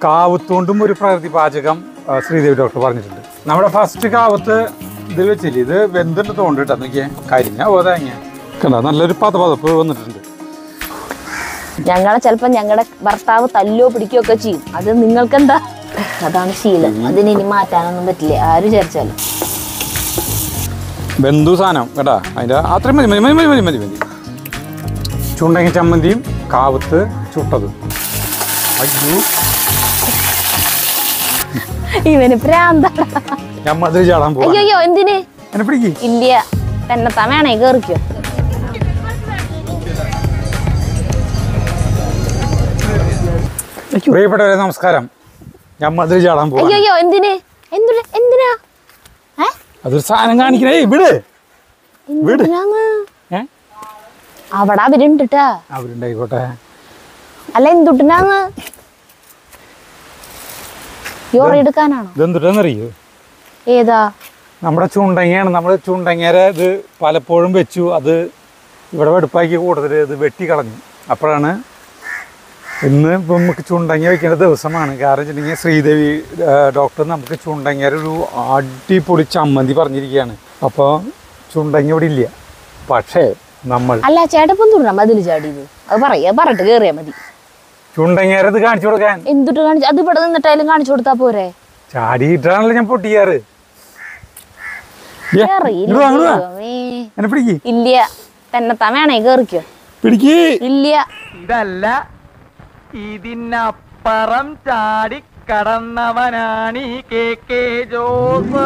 കാവത്തുകൊണ്ടും ഒരു പ്രകൃതി പാചകം ആ, ശ്രീദേവി ഡോക്ടർ പറഞ്ഞിട്ടുണ്ട് നമ്മുടെ ഫസ്റ്റ് കാവത്ത് ഇത് വെച്ചില്ലേ ഇത് വെന്തിട്ട് തോണ്ടിട്ടാ നോക്കിയേ കരിഞ്ഞ പോതാങ്ങ കണ്ട നല്ലൊരു പതപതപ്പ് വന്നിട്ടുണ്ട് ഞങ്ങളെ ചിലപ്പോ ഞങ്ങളുടെ ഭർത്താവ് തല്ലോ പിടിക്കുകയോ ഒക്കെ ചെയ്യും അത് നിങ്ങൾക്കെന്താ അതാണ് ശീലം അതിന് ഇനി മാറ്റാനൊന്നും പറ്റില്ല ആര് വിചാരിച്ചാലും ബന്ധു സാധനം കേട്ടാ അതിൻ്റെ അത്രയും മതി മതി മതി മതി മതി മതി ചുണ്ടങ്ങ ചമ്മന്തിയും കാവത്ത് ചുട്ടതും അയ്യോ ഇവന് പ്രാന്താടാ ഞാൻ മധുര ചാടാൻ പോവാ അയ്യോ അയ്യോ എന്തിന് എന്നെ പിടിക്ക് ഇല്ല തന്നെത്താൻ വേണേ കേറിക്കോ പ്രിയപ്പെട്ടവരെ നമസ്കാരം ഞാൻ മധുര ചാടാൻ പോവാ അയ്യോ അയ്യോ എന്തിന് എന്തിന് എന്തിനാ ഏ അതൊരു സാധനം കാണിക്കണേ വിട് വിട്. എന്തിനാന്ന് ഏ അവിടെ അവരുണ്ടിട്ടാ അവരുണ്ടായിക്കോട്ടെ അല്ല എന്തുട്ടിനാന്ന് യോറി എടുക്കാനാണോ ഇതെന്തുട്ടെന്നറിയോ ഏതാ നമ്മുടെ ചുണ്ടങ്ങയാണ് നമ്മൾ ചുണ്ടങ്ങേരെ ഇത് പലപ്പോഴും വെച്ചു അത് ഇവിടെ വെടുപ്പാക്കി കൂടുതൽ ഇത് വെട്ടി കളഞ്ഞു അപ്പോഴാണ് ഇന്ന് ഇപ്പം നമുക്ക് ചുണ്ടങ്ങ വെക്കേണ്ട ദിവസമാണ് കാരണം വെച്ചിട്ടുണ്ടെങ്കിൽ ശ്രീദേവി ആ, ഡോക്ടർ നമുക്ക് ചുണ്ടങ്ങേരെ ഒരു അടിപൊളി ചമ്മന്തി പറഞ്ഞിരിക്കുകയാണ് അപ്പോൾ ചുണ്ടങ്ങ ഇവിടെ ഇല്ല പക്ഷേ നമ്മൾ അല്ല ചേട്ടപ്പം തുറന്ന മതില് ചാടിയത് അത് പറയാ പറഞ്ഞിട്ട് കേറിയാ മതി ചുണ്ടങ്ങേരെ ഇത് കാണിച്ചു കൊടുക്കാൻ എന്തുട്ട് കാണിച്ചു അത് ഇവിടെ നിന്നിട്ടായാലും കാണിച്ചു കൊടുത്താ പോരെ ചാടിയിട്ടാണല്ലോ ഞാൻ പൊട്ടിക്കാറ് ഏ, കേറിയില്ല ഇങ്ങട് വാ, ഇങ്ങട് വാ. ദൈവമേ. എന്നെ പിടിക്ക് ഇല്ല തന്നെത്താൻ വേണേ കേറിക്കോ പിടിക്ക് ഇല്ല ഇതല്ല ഇതിനപ്പുറം ചാടി കടന്നവനാണ് ഈ കെ കെ ജോസ്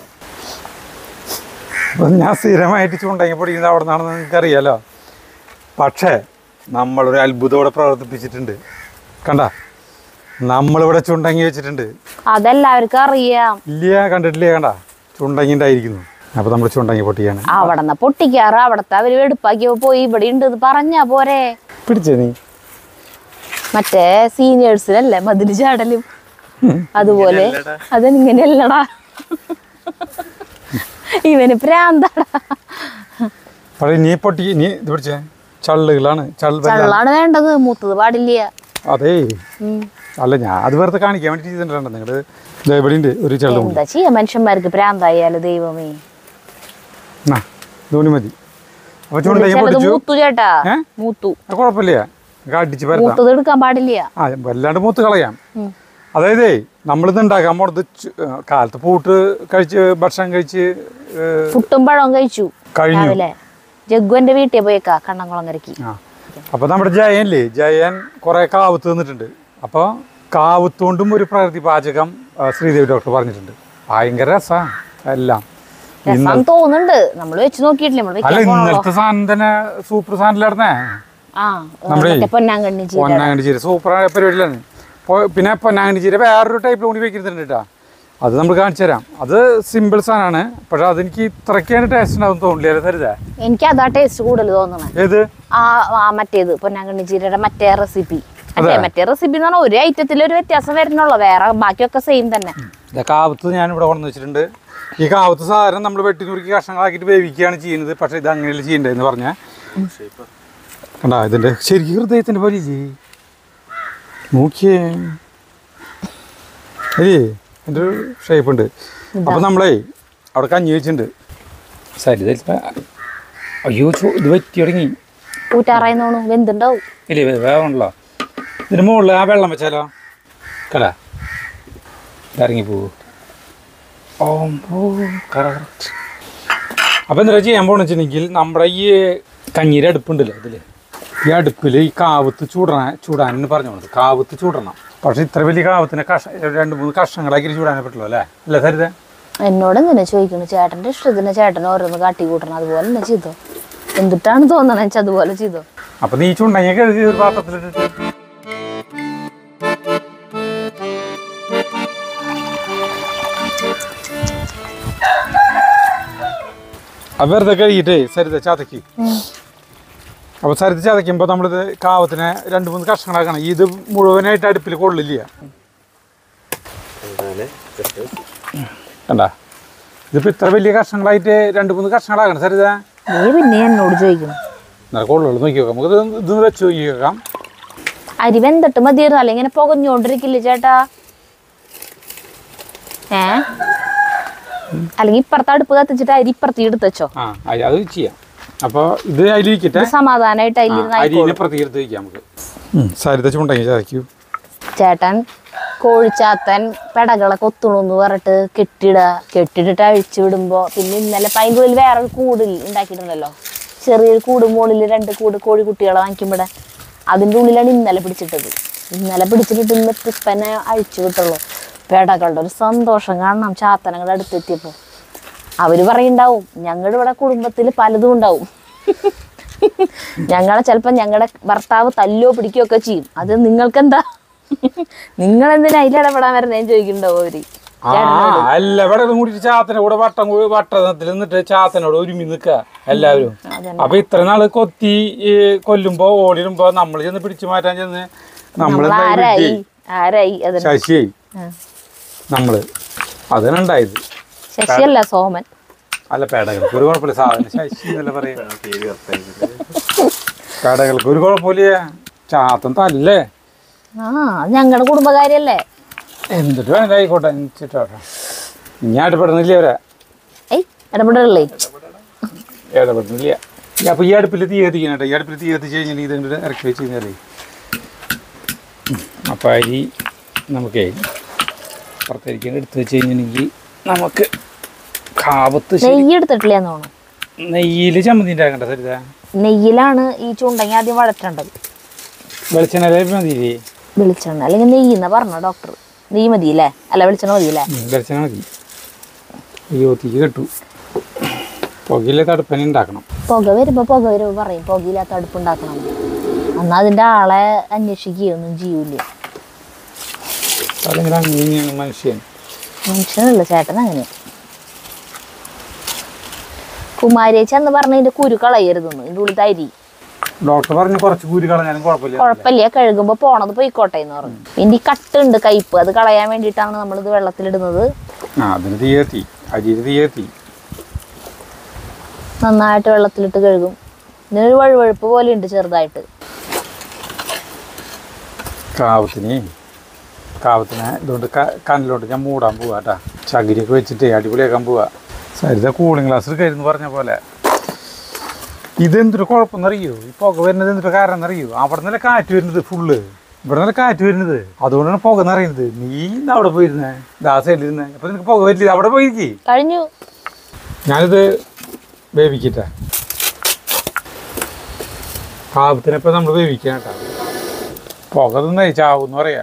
അപ്പൊ ഞാൻ സ്ഥിരമായിട്ട് ചുണ്ടങ്ങി പൊടിക്കുന്നത് അവിടെ നിന്നാണെന്ന് നിങ്ങൾക്കറിയാലോ പക്ഷേ നമ്മളൊരു അത്ഭുതത്തോടെ പ്രവർത്തിപ്പിച്ചിട്ടുണ്ട് കണ്ട നമ്മളിവിടെ ചുണ്ടങ്ങി വെച്ചിട്ടുണ്ട് അതെല്ലാവർക്കും അറിയാം ഇല്ല കണ്ടിട്ടില്ലേ കണ്ട ചുണ്ടങ്ങി ഉണ്ടായിരിക്കുന്നു അപ്പോൾ നമ്മൾ ചുണ്ടങ്ങി പൊട്ടിയാണ് അവിടെന്ന പൊട്ടിക്കാറ് അവിടത്തെ അവര് എടുപ്പാക്കിയപ്പോ പോയി ഇവിടെ ഉണ്ട് ഇത് പറഞ്ഞാ പോരെ പിടിച്ചേ നീ മറ്റേ സീനിയേഴ്സിനല്ലേ മതില് ചാടലും അതുപോലെ അതിനിങ്ങനെയല്ലടാ ഇവന് പ്രാന്താടാ പക്ഷേ നീ പൊട്ടി നീ ഇത് പിടിച്ചേ ചള്ളുകളാണ് ചള്ള് ചള്ളാണ് വേണ്ടത് മൂത്തത് പാടില്ല അതേ ഉം. അല്ല ഞാൻ അത് വെറുതെ കാണിക്കാൻ വേണ്ടി ചെയ്തിട്ടുണ്ടോ നിങ്ങൾ ഇവിടെ ഉണ്ട് ഒരു ചള്ളും എന്താ ചെയ്യാ മനുഷ്യന്മാർക്ക് പ്രാന്തായാലും ദൈവമേ ആ ധോണി മതി അപ്പോൾ ചുണ്ടങ്ങി ചിലത് പൊട്ടിച്ചു മൂത്തു ചേട്ടാ ഏ? മൂത്തു അത് കുഴപ്പമില്ല നമുക്ക് അടിച്ച് പരത്താം മൂത്തത് എടുക്കാൻ പാടില്ല ആ വല്ലാണ്ട് മൂത്ത് കളയാം ഉം. അതായത് നമ്മളിത് ഉണ്ടാക്കാൻ പോണത് ചു- ഏ, കാലത്ത് പൂട്ട് കഴിച്ച് ഭക്ഷണം കഴിച്ച് ഏ, പുട്ടും പഴവും കഴിച്ചു കഴിഞ്ഞു രാവിലെ ജഗ്ഗുവിന്റെ വീട്ടിൽ പോയേക്കാ കണ്ണംകുളങ്ങരക്ക് ആ അപ്പോൾ നമ്മുടെ ജയനില്ലേ ജയൻ കുറേ കാവത്ത് തന്നിട്ടുണ്ട് അപ്പോൾ കാവത്ത് കൊണ്ടും ഒരു പ്രകൃതി പാചകം ആ, ശ്രീദേവി ഡോക്ടർ പറഞ്ഞിട്ടുണ്ട് ഭയങ്കര രസമാണ് എല്ലാം രസം തോന്നുന്നുണ്ട് നമ്മൾ വെച്ച് നോക്കിയിട്ടില്ല നമ്മൾ അല്ല വെക്കാൻ പോണല്ലോ ഇന്നലത്തെ സാധനം തന്നെ സൂപ്പർ സാധനമില്ലായിരുന്നേ ആ നമ്മുടെ മറ്റേ പൊന്നാങ്കണ്ണി ചീര പൊന്നാങ്കണ്ണി ചീര സൂപ്പർ പരിപാടിയിലാണ് പൊ- പിന്നെ പൊന്നാങ്കണ്ണി ചീര വേറൊരു ടൈപ്പിൽ കൂടി വെക്കുന്നുണ്ട് കേട്ടോ അത് നമ്മൾ കാണിച്ചു തരാം അത് സിമ്പിൾ സാധനമാണ് പക്ഷെ അതെനിക്ക് ഇത്രയ്ക്കാണ് ടേസ്റ്റ് ഉണ്ടാവും തോന്നില്ല തരുതേ എനിക്ക് അതാ ടേസ്റ്റ് കൂടുതൽ തോന്നണേ ഏത് ആ ആ മറ്റേത് പൊന്നാങ്കണ്ണി ചീരയുടെ മറ്റേ റെസിപ്പി അതെ അതെ. മറ്റേ റെസിപ്പി എന്ന് പറഞ്ഞാൽ ഒരു ഐറ്റത്തിൽ ഒരു വ്യത്യാസം വരുന്നുള്ളൂ വേറെ ബാക്കിയൊക്കെ സെയിം തന്നെ ഇതാ കാവത്ത് ഞാൻ ഇവിടെ കൊണ്ടു വെച്ചിട്ടുണ്ട് ഈ കാവത്ത് സാധനം നമ്മൾ വെട്ടി നുറുക്കി കഷ്ണങ്ങളാക്കിയിട്ട് വേവിക്കുകയാണ് ചെയ്യുന്നത് പക്ഷെ ഇത് അങ്ങനെയല്ല ചെയ്യേണ്ടതെന്ന് പറഞ്ഞാൽ കണ്ടാ ഇതിൻ്റെ ശരിക്കും ഹൃദയത്തിൻ്റെ പോലെ ഇല്ലേ നോക്കിയേ ഏയ് എൻ്റെ ഒരു ഷേപ്പ് ഉണ്ട് അപ്പം നമ്മളേ അവിടെ കഞ്ഞി വെച്ചിട്ടുണ്ട് ശരി ഇത് ഇപ്പൊ- അയ്യോ ചോ ഇത് പറ്റി തുടങ്ങി ഊറ്റാറായി തോണു വെന്തുണ്ടാവും ഇല്ലേ വേ- വേറെ ഉണ്ടല്ലോ ഇതിന് മുകളിൽ ആ വെള്ളം വെച്ചാലോ കടാ ഇറങ്ങി പോവൂ അപ്പം എന്താ ചെയ്യാൻ പോണെന്ന് വെച്ചിട്ടുണ്ടെങ്കിൽ നമ്മുടെ ഈ കഞ്ഞീരെ അടുപ്പുണ്ടല്ലോ ഇതിൽ ഈ അടുപ്പിൽ ഈ കാവത്ത് ചൂടണ ചൂടാനെന്ന് പറഞ്ഞോളൂ കാവത്ത് ചൂടണം പക്ഷെ ഇത്ര വലിയ കാവത്തിനെ കഷ രണ്ട് മൂന്ന് കഷ്ണങ്ങളാക്കി ചൂടാനേ പറ്റുള്ളൂ അല്ലേ അല്ലേ സരിത എന്നോട് എന്തിനാ ചോദിക്കണു ചേട്ടന്റെ ഇഷ്ടത്തിന് ചേട്ടൻ ഓരോന്ന് കാട്ടി കൂട്ടണം അതുപോലെ തന്നെ ചെയ്തോ എന്തിട്ടാണ് തോന്നണ വെച്ചാൽ അതുപോലെ ചെയ്തോ അപ്പം നീ ചുണ്ടങ്ങ കഴുകി ഒരു പാത്രത്തിലിട്ടിട്ട് അത് വെറുതെ കഴുകിയിട്ടേ സരിത ചതക്കി അപ്പോൾ സരിത ചതയ്ക്കുമ്പോൾ നമ്മളിത് കാവത്തിനെ രണ്ട് മൂന്ന് കഷ്ണങ്ങളാക്കണം ഇത് മുഴുവനായിട്ട് അടുപ്പിൽ കൊള്ളില്ല കണ്ട ഇതിപ്പോൾ ഇത്ര വലിയ കഷ്ണങ്ങളായിട്ട് രണ്ട് മൂന്ന് കഷ്ണങ്ങളാക്കണം സരിത നീ പിന്നെ എന്നോട് ചോദിക്കണം എന്നാൽ കൊള്ളുള്ളൂ നോക്കി നോക്കാം നമുക്ക് ഇത് ഇത് വെച്ച് നോക്കി നോക്കാം അരി വെന്തിട്ട് മതിയായിരുന്നു അല്ലെങ്കിൽ ഇങ്ങനെ പുകഞ്ഞോണ്ടിരിക്കില്ലേ ചേട്ടാ ഏ അല്ലെങ്കിൽ ഇപ്പുറത്തെ അടുപ്പ് കത്തിച്ചിട്ട് അരി ഇപ്പുറത്ത് എടുത്ത് വെച്ചോ ആ അ- അത് ചെയ്യാം അപ്പോൾ ഇത് അതിലിരിക്കട്ടെ ഇത് സമാധാനമായിട്ട് അതിലിരുന്ന് അരിനെ പ്രതികൃത്ത് വയ്ക്കാം നമുക്ക് സരിത ചുണ്ടങ്ങി ചതയ്ക്കൂ ചേട്ടൻ കോഴിച്ചാത്തൻ പെടകളെ കൊത്തുണെന്ന് പറഞ്ഞിട്ട് കെട്ടിടുക കെട്ടിട്ടിട്ട് അഴിച്ചു വിടുമ്പോ പിന്നെ ഇന്നലെ പൈങ്കുള്ളിൽ വേറൊരു കൂട് ഉണ്ടാക്കിയിട്ടുണ്ടല്ലോ ചെറിയൊരു കൂട് മുകളിൽ രണ്ട് കൂട് കോഴിക്കുട്ടികളെ വാങ്ങിക്കുമ്പോടെ അതിൻ്റെ ഉള്ളിലാണ് ഇന്നലെ പിടിച്ചിട്ടത് ഇന്നലെ പിടിച്ചിട്ടിട്ട് ഇന്ന് പുപ്പനെ അഴിച്ചു വിട്ടുള്ളൂ പെടകളുടെ ഒരു സന്തോഷം കാണണം ചാത്തനങ്ങളുടെ അടുത്തെത്തിയപ്പോൾ അവര് പറയുണ്ടാവും ഞങ്ങളുടെ ഇവിടെ കുടുംബത്തിൽ പലതും ഉണ്ടാവും ഞങ്ങളെ ചിലപ്പോൾ ഞങ്ങളുടെ ഭർത്താവ് തല്ലോ പിടിക്കുകയോ ഒക്കെ ചെയ്യും അത് നിങ്ങൾക്കെന്താ നിങ്ങൾ എന്തിനാ അതിലിടപെടാൻ വരുന്നതെന്ന് ചോദിക്കുന്നുണ്ടാവും അവര് ആ അല്ല ഇവിടെ കൂടിയിട്ട് ചാത്തനെ കൂടെ വട്ടം കൂടി വട്ടത്തിൽ നിന്നിട്ട് ചാത്തനോട് ഒരുമി നിൽക്കുക എല്ലാവരും അപ്പൊ ഇത്ര നാള് കൊത്തി ഈ കൊല്ലുമ്പോ ഓടിടുമ്പോ നമ്മൾ ചെന്ന് പിടിച്ചു മാറ്റാൻ ചെന്ന് നമ്മൾ നമ്മൾ ആരായി ആരായി അതിന് ശശിയായി ആ. നമ്മള് അതാണ് ഉണ്ടായത് ശശിയല്ല സോമൻ അല്ല പേടകൾക്ക് ഒരു കുഴപ്പമില്ല സാധനം ശശി എന്നല്ല പറയാ പേടകൾക്ക് ഒരു കുഴപ്പമില്ല ചാത്തൻ തല്ലേ ആ അത് ഞങ്ങളുടെ കുടുംബകാര്യല്ലേ എന്നിട്ട് വേണം ആയിക്കോട്ടെ എന്നിട്ടാ ഞാൻ ഇടപെടുന്നില്ല അവരെ ഏയ് ഇടപെടലേ ഇടപെടുന്നില്ല ഈ അപ്പൊ ഈ അടുപ്പിൽ തീ കത്തിക്കണം കേട്ടോ ഈ അടുപ്പിൽ തീ കത്തിച്ച് കഴിഞ്ഞാൽ ഇത് ഇങ്ങോട്ട് ഇറക്കി വെച്ച് കഴിഞ്ഞാലേ അപ്പം അരി നമുക്കേ പുറത്തിരിക്കാൻ എടുത്ത് വെച്ച് കഴിഞ്ഞിട്ടുണ്ടെങ്കിൽ നമുക്ക് കാവത്ത് ശരി നെയ്യ് എടുത്തിട്ടില്ലെന്ന് തോന്നുന്നു നെയ്യിൽ ചമ്മന്തി ഉണ്ടാക്കണ്ട സരിത നെയ്യിലാണ് ഈ ചുണ്ടങ്ങി ആദ്യം വഴറ്റേണ്ടത് വെളിച്ചെണ്ണ മതിയില്ലേ വെളിച്ചെണ്ണ അല്ലെങ്കിൽ നെയ്യ് എന്നാ പറഞ്ഞ ഡോക്ടർ നെയ്യ് മതിയില്ലേ അല്ല വെളിച്ചെണ്ണ മതിയില്ലേ ഉം, വെളിച്ചെണ്ണ മതി അയ്യോത്തിക്ക് കിട്ടു പുകയിലെ തടുപ്പനെ ഉണ്ടാക്കണം പുക വരുമ്പോ പുക വരുമ്പോ പറയും പുകയില്ലാത്ത അടുപ്പ് ഉണ്ടാക്കണം എന്നാ അതിന്റെ ആളെ അന്വേഷിക്കുകയൊന്നും ചെയ്യൂല അല്ലെങ്കിൽ അങ്ങനെയാണ് മനുഷ്യൻ മനുഷ്യനല്ല ചേട്ടൻ അങ്ങനെ കുമാരേച്ചി എന്ന് പറഞ്ഞതിന്റെ കുരു കളയരുതെന്ന് ഇതിന്റെ ഉള്ളിൽ അരി ഡോക്ടർ പറഞ്ഞു കുറച്ച് കൂരി കളഞ്ഞാലും കുഴപ്പമില്ല കുഴപ്പമില്ല കഴുകുമ്പോ പോണത് പോയിക്കോട്ടെ എന്ന് പറഞ്ഞു പിന്നെ ഈ കട്ടുണ്ട് കയ്പ് അത് കളയാൻ വേണ്ടിയിട്ടാണ് നമ്മളിത് വെള്ളത്തിലിടുന്നത് ആ അതിന് തീ കത്തി അരിയിൽ തീ കത്തി നന്നായിട്ട് വെള്ളത്തിലിട്ട് കഴുകും ഇതിനൊരു വഴുവഴുപ്പ് പോലെ ഉണ്ട് ചെറുതായിട്ട് കാവത്തിന് കാവത്തിന് ഇതുകൊണ്ട് ക- കനലോട്ട് ഞാൻ മൂടാൻ പോവാ കേട്ടാ ചകിരിയൊക്കെ വെച്ചിട്ട് അടിപൊളിയാക്കാൻ പോവാ സരിത കൂളിംഗ് ഗ്ലാസ് എടുക്കായിരുന്നു പറഞ്ഞ പോലെ ഇതെന്തൊരു കുഴപ്പമെന്നറിയോ ഈ പുക വരുന്നത് എന്തൊരു കാരണം എന്നറിയോ അവിടെ നിന്നല്ല കാറ്റ് വരുന്നത് ഫുള്ള് ഇവിടെ നിന്നല്ല കാറ്റ് വരുന്നത് അതുകൊണ്ടാണ് പുക നിറയുന്നത് നീ ഇന്ന് അവിടെ പോയിരുന്നേ ദാസയിലിരുന്നേ അപ്പൊ നിനക്ക് പുക വരില്ല അവിടെ പോയിരിക്കേ കഴിഞ്ഞു ഞാനിത് വേവിക്കട്ടെ കാവത്തിനിപ്പോൾ നമ്മൾ വേവിക്കാൻ കേട്ടോ പുക തിന്നേ ചാവും എന്ന് പറയാ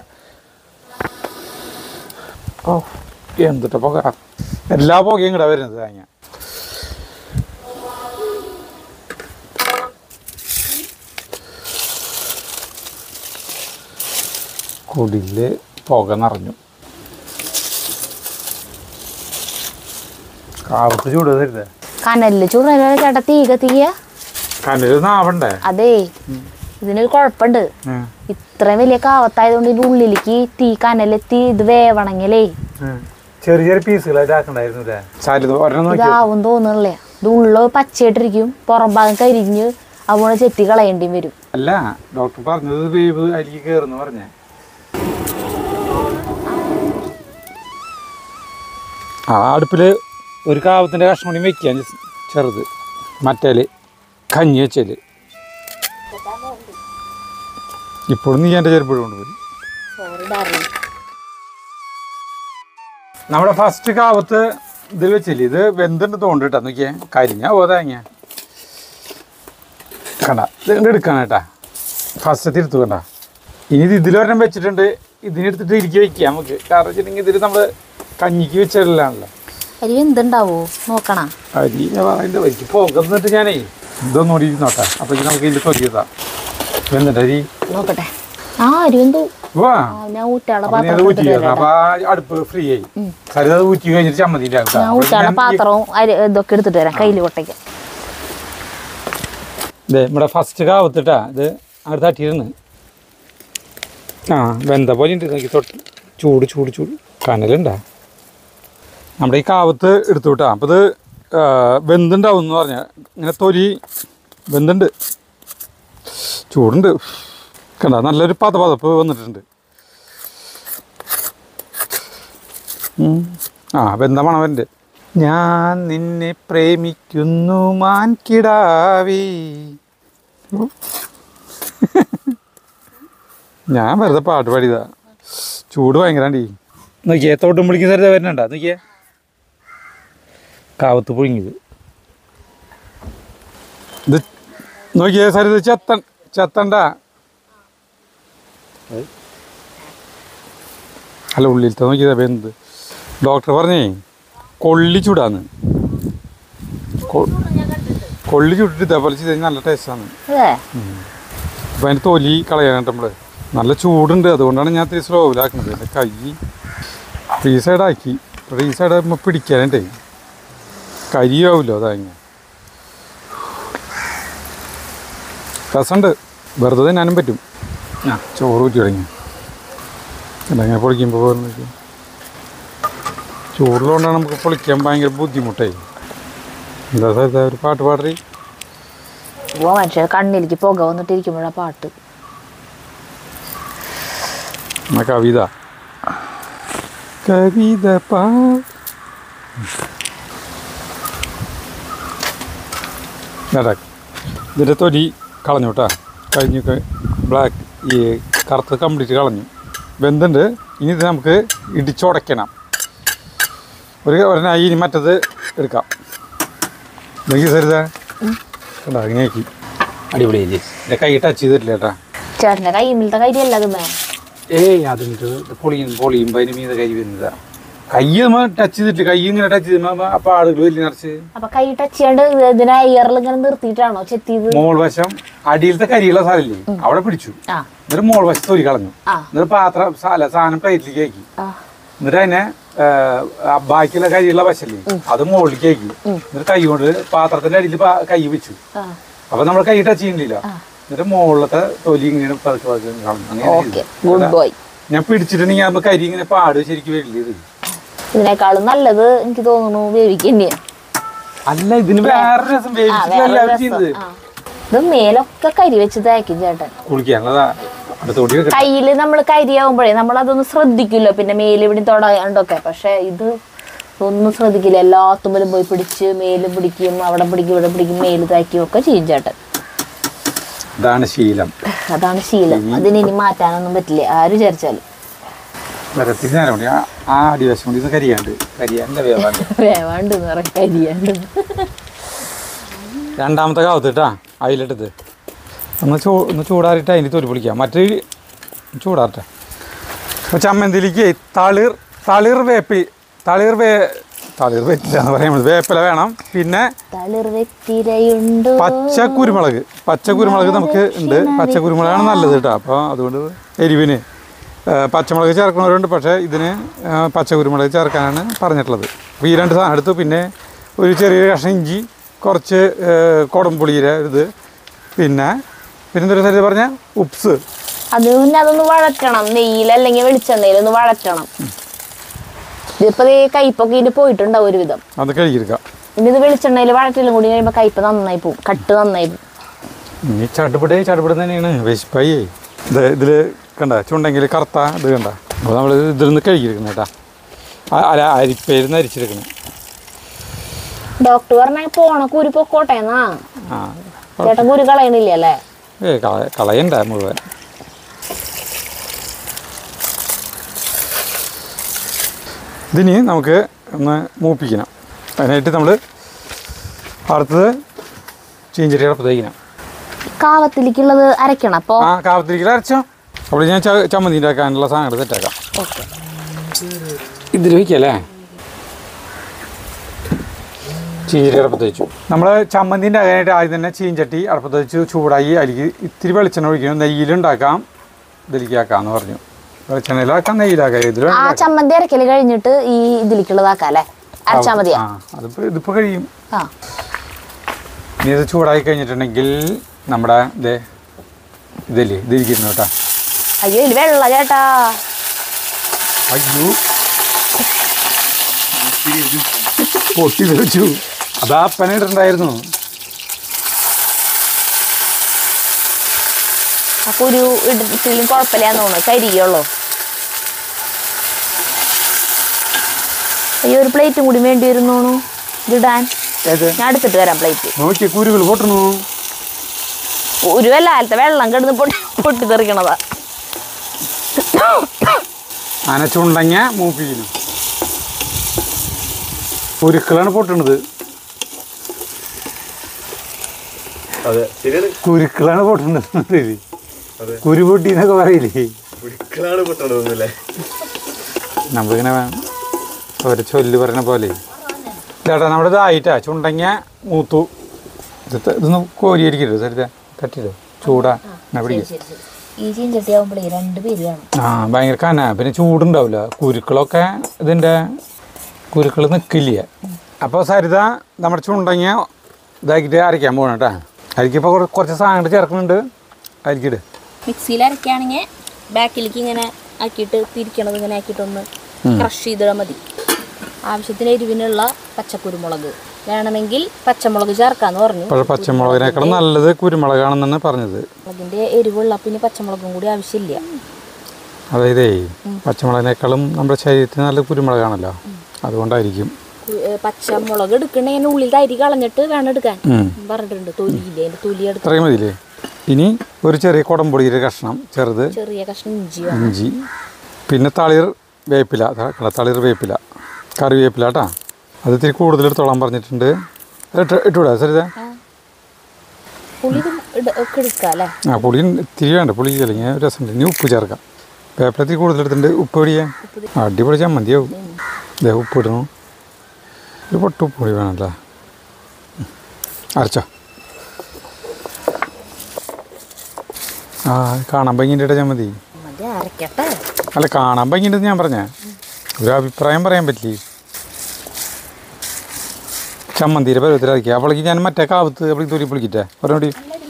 ഓ എന്തിട്ട പുക എല്ലാ പുകയും കൂടെ വരുന്നത് തേങ്ങ കുടില് പുക നിറഞ്ഞു കാവത്ത് ചൂട് തരുതേ കനലില് ചൂടല ചേട്ടാ തീ കത്തിക്കുക കനല് നാവണ്ടേ അതേ ഇതിനൊരു കുഴപ്പമുണ്ട് ഉം. ഇത്രയും വലിയ കാവത്തായതുകൊണ്ട് ഇതിന്റെ ഉള്ളിലേക്ക് തീ കനലെത്തി ഇത് വേവണമെങ്കിലേ ഉം. ചെറിയ ചെറിയ പീസുകളായിട്ട് ആക്കണ്ടായിരുന്നു അല്ലേ സാരിത് ഒരെണ്ണം നോക്കി ഇതാവും തോന്നുന്നില്ലേ ഇത് ഉള്ളു പച്ചയായിട്ടിരിക്കും പുറം ഭാഗം കരിഞ്ഞ് അതുപോലെ ചെത്തി കളയേണ്ടി വരും അല്ല ഡോക്ടർ പറഞ്ഞത് വേവ് അതിലേക്ക് കയറുന്നു പറഞ്ഞേ ആ അടുപ്പില് ഒരു കാവത്തിന്റെ കഷ്മണി വെക്കാൻ ചെറുത് മറ്റേല് കഞ്ഞി വെച്ചേല് ഇപ്പോഴും നീ എൻ്റെ ചെരുപ്പോഴും കൊണ്ടുപോയി നമ്മുടെ ഫസ്റ്റ് കാവത്ത് ഇതിൽ വെച്ചില്ലേ ഇത് വെന്തുണ്ട് തോണ്ടിട്ടാ നോക്കിയേ കരിഞ്ഞാ പോ തേങ്ങ കണ്ട ഇത് ഇങ്ങട് എടുക്കണം കേട്ടാ ഫസ്റ്റ് തിരുത്തു കണ്ട ഇനി ഇത് ഇതിലൊരെണ്ണം വെച്ചിട്ടുണ്ട് ഇതിനെടുത്തിട്ട് ഇരിക്കി വെക്കാം നമുക്ക് കാരണം വെച്ചിട്ടുണ്ടെങ്കിൽ ഇതിൽ നമ്മൾ കഞ്ഞിക്ക് വെച്ചിട്ടില്ലാണല്ലോ അരി എന്തുണ്ടാവോ നോക്കണ അരി ഞാൻ പറയുന്നത് വരിക്ക് പോകുന്നിട്ട് ഞാനേ ഇതൊന്നുകൂടി ഇരുന്നോട്ടെ അപ്പോൾ നമുക്ക് ഇതിൽ തൊലിയതാ വെന്നിട്ട് അരി നോക്കട്ടെ ആ അരി എന്തോ വാ ആ, ഞാൻ ഊറ്റാളെ അപ്പൊ നീ അത് പാത്രം ഊറ്റി എടുത്തിട്ട് അപ്പൊ ആ അടുപ്പ് ഫ്രീ ആയി സരിത അത് ഊറ്റി കഴിഞ്ഞിട്ട് ചമ്മന്തി ഞാൻ ഊറ്റാളെ പാത്രവും അരി ഇതൊക്കെ എടുത്തിട്ട് വരാം കയ്യിൽ കൊട്ടയ്ക്ക് ഇതേ നമ്മുടെ ഫസ്റ്റ് കാവത്തിട്ടാ ഇത് അങ്ങോട്ട് തട്ടിയിരുന്നു ആ വെന്ത പോലെ ഉണ്ട് നോക്കി തൊട്ട് ചൂട് ചൂട് ചൂട് കനലുണ്ടാ നമ്മുടെ ഈ കാവത്ത് എടുത്തു വിട്ടാ അപ്പം ഇത് ആ, വെന്തുണ്ടാവും എന്ന് പറഞ്ഞ ഇങ്ങനെ തൊലി വെന്തുണ്ട് ചൂടുണ്ട് കണ്ട നല്ലൊരു പതപതപ്പ് വന്നിട്ടുണ്ട് ഉം. ആ വെന്ത മണവൻ്റെ ഞാൻ നിന്നെ പ്രേമിക്കുന്നു മാൻകിടാവേ ഉം. ഞാൻ വെറുതെ പാട്ട് പാടിയതാ ചൂട് ഭയങ്കരാണ്ടി നോക്കിയേ തോട്ടും പിടിക്കുന്ന സ്ഥലത്ത് വരുന്നുണ്ടോ നോക്കിയേ കാവത്ത് പുഴുങ്ങിയത് ഇത് നോക്കിയേ സാർ ഇത് ചെത്തൻ ചെത്തണ്ട അല്ല ഉള്ളിലത്തെ നോക്കിയതാ വെന്ത് ഡോക്ടർ പറഞ്ഞേ കൊള്ളി ചൂടാന്ന് കൊ- കൊള്ളി ചുട്ടിട്ട് ഇതേപോലെ ചെയ്ത് കഴിഞ്ഞാൽ നല്ല ടേസ്റ്റാണ് അതെ അപ്പോൾ അതിൻ്റെ തൊലി കളയാനായിട്ട് നമ്മൾ നല്ല ചൂടുണ്ട് അതുകൊണ്ടാണ് ഞാൻ ഇത്തിരി സ്ലോവിലാക്കുന്നത് എൻ്റെ കൈ ഫ്രീ സൈഡാക്കി ഫ്രീ സൈഡ് പിടിക്കാനായിട്ടേ കരിയാവില്ലോ അതാ രസമുണ്ട് വെറുതെ തിന്നാനും പറ്റും ആ ചോറ് ഊറ്റി തുടങ്ങി അല്ലെങ്കിൽ പൊളിക്കുമ്പോൾ പോകുന്നത് ചൂടുള്ളതുകൊണ്ടാണ് നമുക്ക് പൊളിക്കാൻ ഭയങ്കര ബുദ്ധിമുട്ടായി എന്താ സാർ ഒരു പാട്ട് പാടറി ഓ മനുഷ്യർ കണ്ണിലേക്ക് പുക വന്നിട്ടിരിക്കുമ്പോഴാ പാട്ട് എന്നാ കവിത കവിത പാ ഇതാ, ഇതിൻ്റെ തൊലി കളഞ്ഞു കേട്ടാ കഴിഞ്ഞു ബ്ലാക്ക് ഈ കറുത്ത് കംപ്ലീറ്റ് കളഞ്ഞു വെന്തുണ്ട് ഇനി ഇത് നമുക്ക് ഇടിച്ചുടയ്ക്കണം ഒരു ഒരെണ്ണം ഇനി മറ്റത് എടുക്കാം നോക്കി സരിത കണ്ടോ ഇങ്ങനെയാക്കി അടിപൊളിയല്ലേ എൻ്റെ കൈ ടച്ച് ചെയ്തിട്ടില്ല കേട്ടാ ചേട്ടന്റെ കൈമിലത്തെ കരിയല്ല അത് മേ ഏയ് അതിട്ട് പൊളിയും പൊളിയും അതിന് മീത കൈ വരുന്നതാ കൈ നമ്മ ടച്ച് ചെയ്തിട്ട് കൈ ഇങ്ങനെ ടച്ച് ചെയ്ത് അപ്പൊ ആളുകൾ വലിയ നിറച്ച് അപ്പൊ കൈ ടച്ച് ചെയ്യാണ്ട് ഇതിനെ എയറിൽ ഇങ്ങനെ നിർത്തിയിട്ടാണോ ചെത്തിയത് മോൾ വശം അടിയിലത്തെ കരിയുള്ള സ്ഥലമില്ലേ അവിടെ പിടിച്ചു ആ എന്നിട്ട് മോൾ വശത്ത് തൊലി കളഞ്ഞു ആ എന്നിട്ട് പാത്രം സ- അല്ല സാധനം പ്ലേറ്റിലേക്ക് ആക്കി ആ എന്നിട്ട് അതിനെ ആ, ആ ബാക്കിയുള്ള കരിയുള്ള വശല്ലേ അത് മുകളിലേക്ക് ആക്കി എന്നിട്ട് കൈ കൊണ്ട് പാത്രത്തിന്റെ അടിയിൽ പാ- കൈ വെച്ചു ആ അപ്പൊ നമ്മൾ കൈ ടച്ച് ചെയ്യുന്നില്ല എന്നിട്ട് മുകളിലത്തെ തൊലി ഇങ്ങനെ പതുക്കെ പതുക്കെ കളഞ്ഞു അങ്ങനെ ഓക്കെ ചെയ്തു. ഗുഡ് ബോയ് ഞാൻ പിടിച്ചിട്ടുണ്ടെങ്കിൽ ആകുമ്പോ കരി ഇങ്ങനെ പാട് ശരിക്കും വരില്ല ഇത് ഇതിനേക്കാളും നല്ലത് എനിക്ക് തോന്നുന്നു വേവിക്കന്നെയാ അല്ല ഇതിന് വേറെ രസം ആ, വേവിച്ചിട്ടല്ല വേറെ എല്ലാവരും രസം. ചെയ്യുന്നത് ആ. ഇത് മേലൊക്കെ കരി വെച്ച് തേക്കും ചേട്ടൻ കുളിക്കാനുള്ളതാ അടുത്തോടി വെക്കട്ടെ. കയ്യില് നമ്മൾ കരിയാവുമ്പോഴേ നമ്മൾ അതൊന്നും ശ്രദ്ധിക്കില്ല പിന്നെ മേല് ഇവിടെ തൊടാണ്ടൊക്കെ പക്ഷെ ഇത് ഒന്നും ശ്രദ്ധിക്കില്ല എല്ലാത്തുമ്പോഴും പോയി പിടിച്ച് മേല് പിടിക്കും അവിടെ പിടിക്കും ഇവിടെ പിടിക്കും മേല് തേക്കും ഒക്കെ ചെയ്യും ചേട്ടൻ ഇതാണ് ശീലം അതാണ് ശീലം അതിനി ഇനി മാറ്റാനൊന്നും പറ്റില്ല ആര് വിചാരിച്ചാലും വരത്തിന് നേരം കൂടി ആ- ആ അടിവശം കൂടി ഇത് കരിയാണ്ട് കരിയാൻ്റെ വേവാണ്ട് വേവാണ്ട് എന്ന് പറയാം കരിയാണ്ട് രണ്ടാമത്തെ കാവത്തിട്ടാ അതിലിട്ടത് ഒന്ന് ചൂ ഒന്ന് ചൂടാറിയിട്ട് അതിന് തൊലി പൊളിക്കാം മറ്റേ ചൂടാറട്ടെ അപ്പോൾ ചമ്മന്തിലേക്ക് തളിർ തളിർ വേപ്പി തളിർ വേ തളിർ വെറ്റില്ല എന്ന് പറയുന്നത് വേപ്പില വേണം പിന്നെ തളിർ വെത്തിരയുണ്ടോ പച്ച കുരുമുളക് പച്ച കുരുമുളക് നമുക്ക് ഉണ്ട് പച്ച കുരുമുളകാണ് നല്ലത് കേട്ടോ അപ്പോൾ അതുകൊണ്ട് എരിവിന് ആ, പച്ചമുളക് ചേർക്കുന്നവരുണ്ട് പക്ഷേ ഇതിന് ആ, പച്ച കുരുമുളക് ചേർക്കാനാണ് പറഞ്ഞിട്ടുള്ളത് അപ്പോൾ ഈ രണ്ട് സാധനം എടുത്തു പിന്നെ ഒരു ചെറിയ കഷ്ണം ഇഞ്ചി കുറച്ച് ആ, കുടംപുളിയുടെ ഇത് പിന്നെ പിന്നെ എന്തൊരു സ്ഥലത്ത് പറഞ്ഞാൽ ഉപ്സ് അത് പിന്നെ അതൊന്ന് വഴറ്റണം നെയ്യിൽ അല്ലെങ്കിൽ വെളിച്ചെണ്ണയിൽ ഒന്ന് വഴറ്റണം ഇതിപ്പോ ദേ കയ്പൊക്കെ ഇതിന് പോയിട്ടുണ്ടാവും ഒരുവിധം അത് കഴുകിയെടുക്കാം ഇനി ഇത് വെളിച്ചെണ്ണയിൽ വഴറ്റലും കൂടി കഴിയുമ്പോൾ കയ്പ് നന്നായി പോവും കട്ട് നന്നായി പോവും ഇനി ചടുപടേ ചടുപട തന്നെയാണ് വിശപ്പായി ഇത് ഇതിൽ കണ്ട ചുണ്ടെങ്കിൽ കറുത്ത ഇത് കണ്ട അപ്പോൾ നമ്മൾ ഇതിൽ നിന്ന് കഴുകിയെടുക്കണം കേട്ടാ ആ- അല്ല അരിപ്പേരുന്ന് അരിച്ചെടുക്കണം ഡോക്ടർ പറഞ്ഞ പോണ കുരു പൊക്കോട്ടെ എന്നാ ആ ചേട്ടൻ കുരു കളയണില്ല അല്ലേ ഏ കള കളയണ്ട മുഴുവൻ ഇതിനി നമുക്ക് ഒന്ന് മൂപ്പിക്കണം അതിനായിട്ട് നമ്മൾ അടുത്തത് ചീഞ്ചരി അടപ്പത്തേക്കണം കാവത്തിലേക്കുള്ളത് അരക്കണം അപ്പൊ ആ കാവത്തിരിക്കൽ അരച്ചോ അപ്പോൾ ഞാൻ ച- ചമ്മന്തി ഉണ്ടാക്കാനുള്ള സാധനങ്ങൾ സെറ്റാക്കാം ഓക്കെ ഇതിൽ വയ്ക്കല്ലേ ചീഞ്ചട്ടി അടുപ്പത്ത് വെച്ചു നമ്മൾ ചമ്മന്തി ഉണ്ടാക്കാനായിട്ട് ആദ്യം തന്നെ ചീഞ്ചട്ടി അടുപ്പത്ത് വെച്ച് ചൂടായി അതിലേക്ക് ഇത്തിരി വെളിച്ചെണ്ണ ഒഴിക്കണം നെയ്യിലുണ്ടാക്കാം ഇതിലേക്ക് ആക്കാന്ന് പറഞ്ഞു വെളിച്ചെണ്ണയിലാക്കാം നെയ്യിലാക്കാം ഇതിൽ ആ ചമ്മന്തി അരക്കല് കഴിഞ്ഞിട്ട് ഈ ഇതിലേക്കുള്ളതാക്കാം അല്ലേ അരച്ചാ മതിയാ ആ അതിപ്പോൾ ഇതിപ്പോൾ കഴിയും ആ ഇനി ഇത് ചൂടായി കഴിഞ്ഞിട്ടുണ്ടെങ്കിൽ നമ്മുടെ ഇതേ ഇതില്ലേ ഇതിരിക്കുന്നു കേട്ടോ അയ്യോ ഇതിൽ വെള്ള ചേട്ടാ അയ്യോ പൊട്ടി വെച്ചു അതാ പനിയിട്ടുണ്ടായിരുന്നു ആ കുരു ഇട്ടിലും കുഴപ്പമില്ലാന്ന് തോന്നുന്നു കരിയുള്ളൂ അയ്യോ ഒരു പ്ലേറ്റും കൂടി വേണ്ടി വരും തോന്നു ഇതിടാൻ ഏത് ഞാൻ എടുത്തിട്ട് വരാം പ്ലേറ്റ് നോക്കി കുരുകൾ പൊട്ടണു ഒരു വല്ലാലത്തെ വെള്ളം കിടന്ന് പൊട്ടി പൊട്ടിത്തെറിക്കണതാ ആന ചുണ്ടങ്ങ മൂപ്പിക്കുന്നു കുരുക്കളാണ് പൊട്ടണത് അതെ ശരിയാണ് കുരുക്കളാണ് പൊട്ടണത് അതെ. കുരു പൊട്ടി എന്നൊക്കെ പറയില്ലേ ഒരിക്കലാണ് പൊട്ടണതൊന്നുമില്ലേ നമ്മളിങ്ങനെ ഒരു ചൊല്ല് പറയുന്ന പോലെ ചേട്ടാ നമ്മുടെ ഇതായിട്ടാ ചുണ്ടങ്ങ മൂത്തു ഇത് ത- ഇതൊന്ന് കോരിയിരിക്കരുത് സരിത തട്ടിട്ട് ചൂടാ എന്നാ പിടിക്കുക ഈ ചീഞ്ചട്ടി ആവുമ്പോഴേ രണ്ട് പേര് വേണം ആ ഭയങ്കര കന പിന്നെ ചൂടുണ്ടാവില്ല കുരുക്കളൊക്കെ ഇതിൻ്റെ കുരുക്കൾ നിൽക്കില്ല അപ്പോൾ സരിത നമ്മുടെ ചുണ്ടങ്ങ ഇതാക്കിയിട്ട് അരയ്ക്കാൻ പോകണം കേട്ടോ അരിക്കിപ്പോൾ കുറച്ച് സാധനങ്ങൾ ചേർക്കുന്നുണ്ട് അരിക്കിട് മിക്സിയിൽ അരക്കുകയാണെങ്കിൽ ബാക്കിലേക്ക് ഇങ്ങനെ ആക്കിയിട്ട് തിരിക്കണത് ഇങ്ങനെ ആക്കിയിട്ടൊന്ന് ക്രഷ് ചെയ്തിടാൻ മതി ആവശ്യത്തിന് എരിവിനുള്ള പച്ചക്കുരുമുളക് വേണമെങ്കിൽ പച്ചമുളക് ചേർക്കാന്ന് പറഞ്ഞു അപ്പോൾ പച്ചമുളകിനേക്കാളും നല്ലത് കുരുമുളകാണെന്നാണ് പറഞ്ഞത് മുളകിന്റെ എരിവുള്ള പിന്നെ പച്ചമുളകും കൂടി ആവശ്യമില്ല അതായതേ പച്ചമുളകിനേക്കാളും നമ്മുടെ ശരീരത്തിന് നല്ല കുരുമുളകാണല്ലോ അതുകൊണ്ടായിരിക്കും കു- ഏ, പച്ചമുളക് എടുക്കണേന് ഉള്ളിൽ തരി കളഞ്ഞിട്ട് വേണം എടുക്കാൻ ഉം. പറഞ്ഞിട്ടുണ്ട് തൊലിയില്ലേ അതിന്റെ തൊലി എടുത്ത് ഇത്രയും മതിയില്ലേ ഇനി ഒരു ചെറിയ കുടംപൊടിയുടെ കഷ്ണം ചെറുത് ചെറിയ കഷ്ണം ഇഞ്ചി ഇഞ്ചി പിന്നെ തളിർ വേപ്പില ത- കട തളിർ വേപ്പില കറിവേപ്പില കേട്ടാ അത് ഇത്തിരി കൂടുതൽ എടുത്തോളാൻ പറഞ്ഞിട്ടുണ്ട് ഇട്ട് ഇട്ടുവിടാ സരിത പുളി ഇത് ഇട- ഒക്കെ എടുക്കാം അല്ലേ ആ പുളി ഇത്തിരി വേണ്ട പുളി അല്ലെങ്കിൽ രസമുണ്ട് ഇനി ഉപ്പ് ചേർക്കാം വേപ്പില ഇത്തിരി കൂടുതൽ എടുത്തിട്ടുണ്ട് ഉപ്പ് പൊടിയാ അടിപൊളി ചമ്മന്തിയാവും ദേ ഉപ്പ് ഇടണു ഒരു പൊട്ട് ഉപ്പ് പൊടി വേണമല്ലേ ഉം. അരച്ചോ ആ കാണാൻ ഭംഗിൻ്റെ ചമ്മന്തി മതി അരക്കട്ടെ അല്ല കാണാൻ ഭംഗിയുണ്ടെന്ന് ഞാൻ പറഞ്ഞ ഒരു അഭിപ്രായം പറയാൻ പറ്റില്ല ചമ്മന്തിയുടെ പരുവത്തിലായിരിക്കും അവളേക്ക് ഞാൻ മറ്റേ കാവത്ത് അവൾക്ക് തൊലി പൊളിക്കിട്ടെ പറഞ്ഞോടി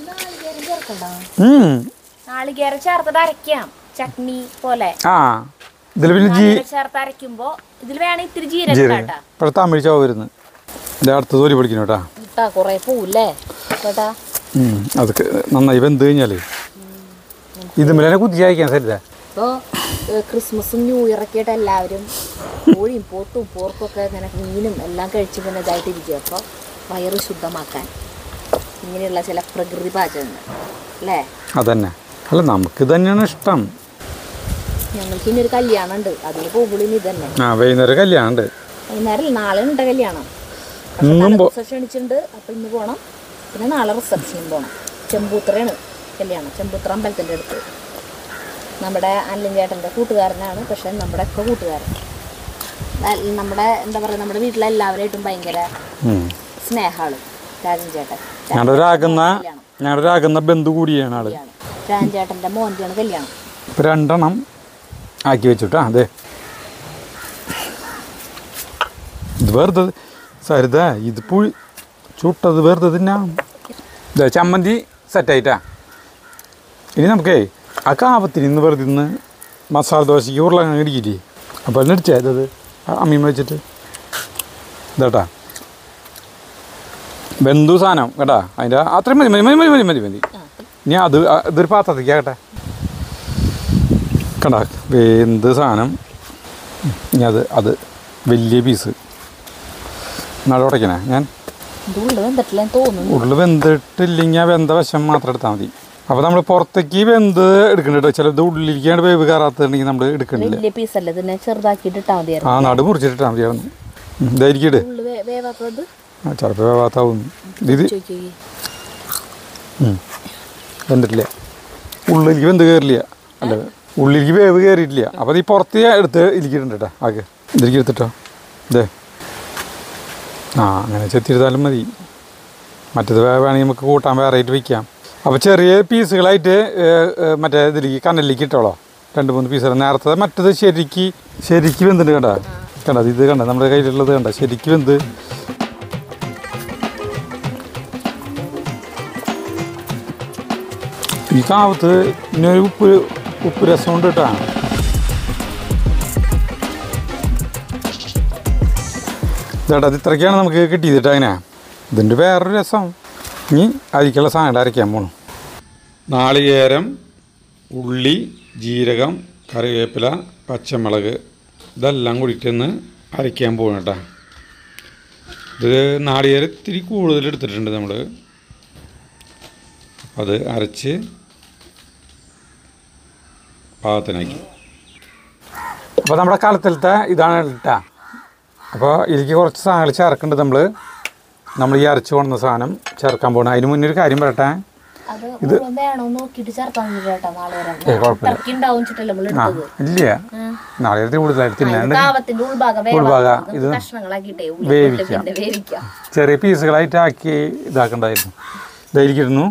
ഉം. നാളികേരം ചേർത്തിട്ട് അരക്കാം ചട്നി പോലെ ആ ഇതിൽ പിന്നെ ജി നാളികേരം ചേർത്ത് അരക്കുമ്പോ ഇതിൽ വേണേ ഇത്തിരി ജീരകം ജീരകം ഇട്ടാ ഇപ്പോൾ തമിഴ് ചോ വരുന്നു എൻ്റെ അടുത്ത് തൊലി പൊളിക്കുന്നു കേട്ടാ ഇട്ടാ കൊറേ പോവില്ലേ കേട്ടാ ഉം. അതൊക്കെ നന്നായി വെന്ത് കഴിഞ്ഞാൽ ഇതുമ്മലെ കുത്തി അയക്കാൻ സരിത ഇപ്പോൾ ക്രിസ്മസും ന്യൂ ഇയർ ഒക്കെ ആയിട്ട് എല്ലാവരും കോഴിയും പോത്തും പോർക്കും ഒക്കെ ഇങ്ങനെ മീനും എല്ലാം കഴിച്ച് ഇങ്ങനെ ഇതായിട്ടിരിക്കുക അപ്പോൾ വയറ് ശുദ്ധമാക്കാൻ ഇങ്ങനെയുള്ള ചില പ്രകൃതി പാചകങ്ങൾ അല്ലേ അതന്നെ അല്ല നമുക്ക് തന്നെയാണ് ഇഷ്ടം ഞങ്ങൾക്ക് ഇനി ഒരു കല്യാണം ഉണ്ട് അതിന് പോകുമ്പോൾ ഇനി ഇതന്നെ ആ വൈകുന്നേരം കല്യാണം ഉണ്ട് വൈകുന്നേരം നാളെ ഉണ്ട് കല്യാണം ഇന്നും പോ റിസപ്ഷൻ ക്ഷണിച്ചിട്ടുണ്ട് അപ്പം ഇന്ന് പോകണം പിന്നെ നാളെ റിസപ്ഷനും പോകണം ചെമ്പൂത്രയാണ് കല്യാണം ചെമ്പൂത്ര അമ്പലത്തിൻ്റെ അടുത്ത് നമ്മുടെ അല്ലൻ ചേട്ടൻ്റെ കൂട്ടുകാരനാണ് പക്ഷെ നമ്മുടെ ഒക്കെ കൂട്ടുകാരൻ ന- നമ്മുടെ എന്താ പറയുക നമ്മുടെ വീട്ടിലെ എല്ലാവരായിട്ടും ഭയങ്കര ഉം. സ്നേഹമാണ് രാജൻ ചേട്ടൻ ഞങ്ങളുടെ ഒരു ആകുന്ന ഞങ്ങളുടെ ഒരു ആകുന്ന ബന്ധു കൂടിയാണ് ആള് കല്യാണം രാജൻ ചേട്ടൻ്റെ മോൻ്റെയാണ് കല്യാണം ഇപ്പം രണ്ടെണ്ണം ആക്കി വെച്ചുട്ടാ അതെ ഇത് വെറുതെ സരിത ഇത് പുഴി ചുട്ടത് വെറുതെ തിന്നാം ഇതാ ചമ്മന്തി സെറ്റായിട്ടാ ഇനി നമുക്കേ ആ കാപത്തിന് ഇന്ന് വെറുതെ ഇന്ന് മസാല ദോശയ്ക്ക് ഉരുളങ്ങ ഇടിക്കില്ലേ അപ്പോൾ അതിന് ഇടിച്ചേ അത് അമ്മീമ്മ വെച്ചിട്ട് ഇതാട്ടാ ബന്ധു സാധനം കേട്ടാ അതിൻ്റെ അത്രയും മതി മതി മതി മതി മതി മതി ഇനി അത് ആ, ഇതൊരു പാത്രത്തേക്ക് ആകട്ടെ കണ്ട വെന്ത് സാധനം ഇനി അത് അത് വലിയ പീസ് നാളെ ഉടയ്ക്കണേ ഞാൻ ഇത് ഉള്ളിൽ വെന്തിട്ടില്ല തോന്നുന്നു ഉരുള് വെന്തിട്ടില്ലെങ്കിൽ ആ വെന്ത വശം മാത്രം എടുത്താൽ മതി അപ്പോൾ നമ്മൾ പുറത്തേക്ക് വെന്ത് എടുക്കണ്ട ചിലത് ഉള്ളിലേക്കാണ് വേവ് കയറാത്തുണ്ടെങ്കിൽ നമ്മൾ എടുക്കണില്ല വലിയ പീസല്ലേ ഇതിനെ ചെറുതാക്കിയിട്ട് ഇട്ടാൽ മതിയായിരുന്നു ആ നടു മുറിച്ചിട്ടാൽ മതിയായിരുന്നു ഉം, ഇതായിരിക്കട്ടെ ഉള്ളു വേ- വേവാത്തത് ആ ചിലപ്പോൾ വേവാത്താവും ഇത് ചോദിക്കേ ഉം. വെന്തിട്ടില്ല ഉള്ളിലേക്ക് വെന്ത് കയറില്ല അല്ല ഉള്ളിലേക്ക് വേവ് കയറിയിട്ടില്ല അപ്പോൾ അത് ഈ പുറത്ത് എടുത്ത് ഇരിക്കുന്നുണ്ട് കേട്ടോ ആകെ ഇതിലേക്ക് എടുത്തിട്ടോ ഇതേ ആ അങ്ങനെ ചെത്തിയെടുത്താലും മതി മറ്റേത് വേ- വേണമെങ്കിൽ നമുക്ക് കൂട്ടാൻ വേറെ ആയിട്ട് വയ്ക്കാം അപ്പോൾ ചെറിയ പീസുകളായിട്ട് ഏ, ഏ, മറ്റേ ഇതിലേക്ക് കനലിലേക്ക് ഇട്ടോളോ രണ്ട് മൂന്ന് പീസുകൾ നേരത്തെ മറ്റേത് ശരിക്ക് ശരിക്ക് വെന്തിട്ട് കണ്ട കണ്ട ഇത് കണ്ട നമ്മുടെ കയ്യിലുള്ളത് കണ്ട ശരിക്ക് വെന്ത് ഈ കാവത്ത് പിന്നെ ഒരു ഉപ്പ് ഉപ്പ് രസം ഉണ്ട് കേട്ടാ ഇതേട്ടാ ഇത് ഇത്രയ്ക്കാണ് നമുക്ക് കിട്ടിയത് കേട്ടോ അങ്ങനെ ഇതിൻ്റെ വേറൊരു രസം ഇനി അരിക്കുള്ള സാധനം അരയ്ക്കാൻ പോണു നാളികേരം ഉള്ളി ജീരകം കറിവേപ്പില പച്ചമുളക് ഇതെല്ലാം കൂടിയിട്ടൊന്ന് അരയ്ക്കാൻ പോകണം കേട്ടോ ഇത് നാളികേരം ഇത്തിരി കൂടുതൽ എടുത്തിട്ടുണ്ട് നമ്മൾ അത് അരച്ച് പാകത്തിനാക്കി അപ്പോൾ നമ്മുടെ കാലത്തിലത്തെ ഇതാണ് ഇട്ടാ അപ്പോൾ ഇതിലേക്ക് കുറച്ച് സാധനങ്ങൾ ചേർക്കേണ്ടത് നമ്മൾ നമ്മൾ ഈ അരച്ച് കൊണ്ടുവന്ന സാധനം ചേർക്കാൻ പോകണം അതിന് മുന്നേ ഒരു കാര്യം പറയട്ടെ അത് മുഴുവൻ വേണോ നോക്കിയിട്ട് ചേർത്താൽ മതി കേട്ടോ നാളെ വരാൻ ഏ കുഴപ്പമില്ല ഇറക്കി ഉണ്ടാവും ചിട്ടല്ലേ നമ്മൾ ആ എടുത്തത് ഇല്ല നാളികേരത്തിൽ കൂടുതലായിട്ട് തിന്നാണ്ട് കാവത്തിന്റെ ഉൾഭാഗം ഉൾഭാഗം, വേണം ഇത് കഷ്ണങ്ങളാക്കിട്ടേ ഉള്ളി വേവിക്കാം. പിന്നെ വേവിക്കാം ചെറിയ പീസുകളായിട്ട് ആക്കി ഇതാക്കണ്ടായിരുന്നു ഇതായിരിക്കുന്നു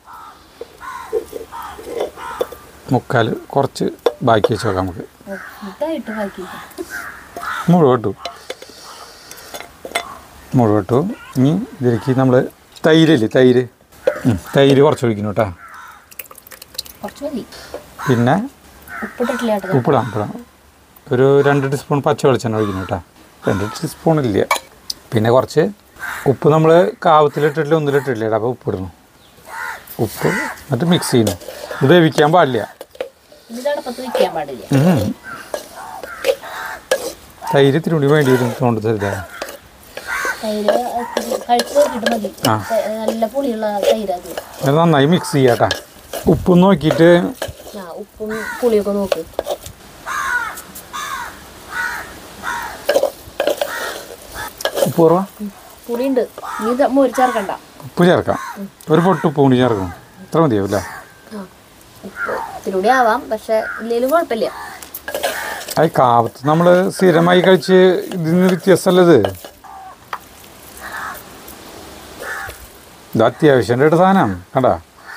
മുക്കാൽ കുറച്ച് ബാക്കി വെച്ച് നോക്കാം നമുക്ക് ഇതായിട്ട് ബാക്കി മുഴുവൻ ഇട്ടു മുഴുവൻ ഇട്ടു ഇനി ഇതിലേക്ക് നമ്മൾ തൈരില്ലേ തൈര് ഉം, തൈര് കുറച്ച് ഒഴിക്കുന്നു കേട്ടോ കുറച്ച് മതി പിന്നെ ഉപ്പിട്ടിട്ടില്ല കേട്ടോ ഉപ്പിടാം ഉപ്പിടാം ഒരു രണ്ട് ടീസ്പൂൺ പച്ച വെളിച്ചെണ്ണ ഒഴിക്കുന്നു കേട്ടോ രണ്ട് ടീസ്പൂൺ ഇല്ല പിന്നെ കുറച്ച് ഉപ്പ് നമ്മൾ കാവത്തിലിട്ടിട്ടില്ല ഒന്നിലിട്ടിട്ടില്ല അപ്പോൾ ഉപ്പിടുന്നു ഉപ്പ് എന്നിട്ട് മിക്സ് ചെയ്യുന്നു ഇത് വേവിക്കാൻ പാടില്ല ഇത് അടുപ്പത്ത് വെക്കാൻ പാടില്ല ഉം. തൈര് തിരുണ്ടി വേണ്ടി വരും കൊണ്ട് തരുതാ തൈര് ഇത്തിരി കഴിച്ച് നോക്കിയിട്ട് മതി ആ. ത- നല്ല പുളിയുള്ള തൈര് അത് അത് നന്നായി മിക്സ് ചെയ്യാട്ടാ ഉപ്പ് നോക്കിയിട്ട് ആ ഉപ്പും പുളിയൊക്കെ നോക്ക് ഉപ്പ് കുറവാ പുളിയുണ്ട് നീ ഇത് മോര് ചേർക്കണ്ട ഉപ്പ് ചേർക്കാം ഒരു പൊട്ട് ഉപ്പ് കൂടി ചേർക്കണം ഇത്ര മതിയാവില്ല ആ ഉപ്പ് ഇത്തിരി ആവാം പക്ഷെ ഇല്ലെങ്കിലും കുഴപ്പമില്ല അത് കാവത്ത് നമ്മൾ സ്ഥിരമായി കഴിച്ച് ഇതിന് വ്യത്യാസമല്ലത് ഇത് അത്യാവശ്യം ഒരു സാധനം കണ്ടാ